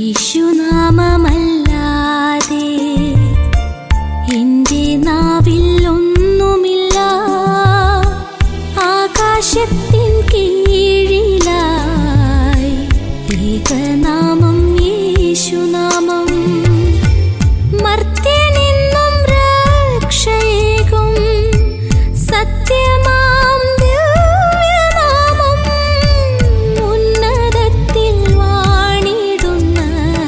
യേശുനാമമല്ലാതെ എന്റെ നാവിൽ ഒന്നുമില്ല ആകാശത്തിൻ കീഴിലായി ഏകനാമം യേശുനാമം മർത്യനെന്നും രക്ഷയേകും സത്യമാം ദിവ്യനാമം ഉന്നതത്തിൽ വാണിടുന്ന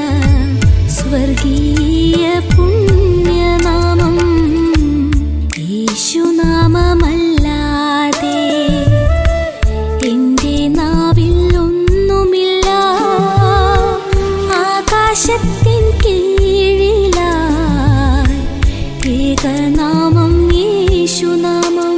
സ്വർഗീയ പുണ്യനാമം യേശുനാമമല്ലാതെ എന്റെ നാവിൽ ഒന്നുമില്ല ആകാശത്തിൻ കീഴിലായി ഏകനാമം യേശുനാമം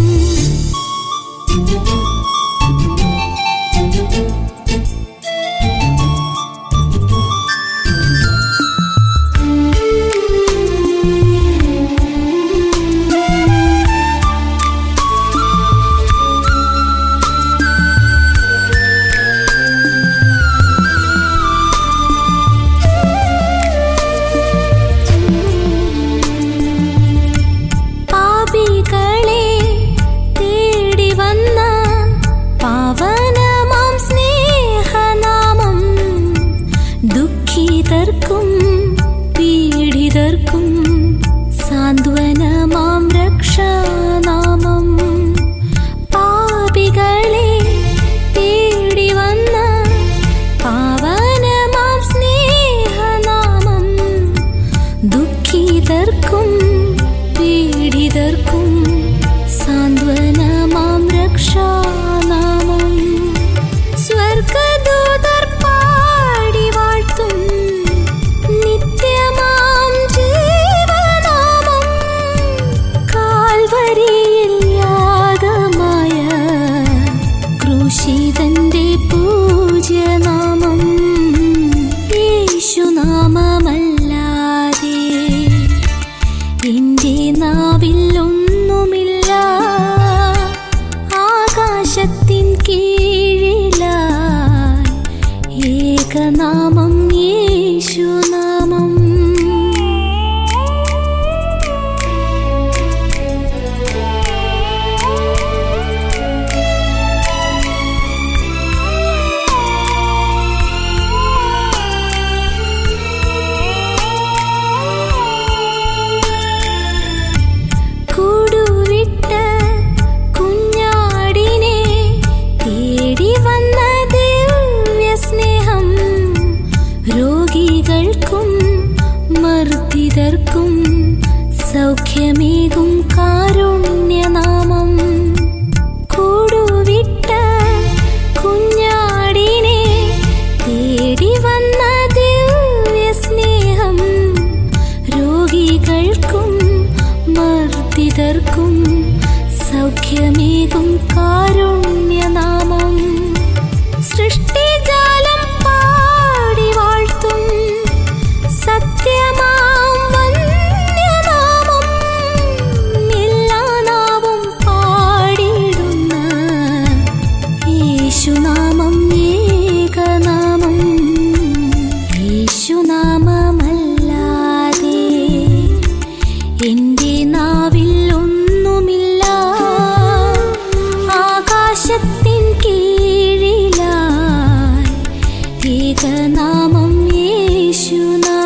പാപികളെ തേടി വന്ന പാവനമാം സ്നേഹനാമം ദുഃഖിതർക്കും പീഡിതർക്കും സാന്ത്വനമാം രക്ഷാനാമം പാപികളെ തേടി വന്ന പാവനമാം സ്നേഹനാമം ദുഃഖിതർക്കും പീഡിതർക്കും സാന്ത്വനമാം രക്ഷാനാമം സ്വർഗദൂതർ പാടി വാഴ്ത്തും നിത്യമാം ജീവനാമം കാൽവരിയിൽ യാഗമായ ക്രൂശിതന്റെ പൂജ്യനാമം യേശുനാമമല്ലാതെ എന്റെ നാവിൽ ഒന്നുമില്ല ആകാശത്തിൻ കീഴിലായി ഏകനാമം യേശുനാമം കൂടുവിട്ട കുഞ്ഞാടിനെ തേടി വന്ന ദിവ്യസ്നേഹം രോഗികൾക്കും മർദ്ദിതർക്കും സൗഖ്യമേകും കാരുണ്യനാമം കൂടുവിട്ട കുഞ്ഞാടിനെ തേടി വന്ന ദിവ്യസ്നേഹം രോഗികൾക്കും മർദ്ദിതർക്കും സൗഖ്യമേകും കാരുണ്യനാമം സൃഷ്ടിജാലം പാടി വാഴ്ത്തും സത്യമാം വന്യനാമം എല്ലാ നാവും പാടിടുന്ന യേശുനാമം ഏകനാമം യേശുനാമമല്ലാതെ എന്റെ നാവിൽ ഒന്നുമില്ല ആകാശത്തിൻ കീഴിലായി ഏകനാമം യേശുനാമം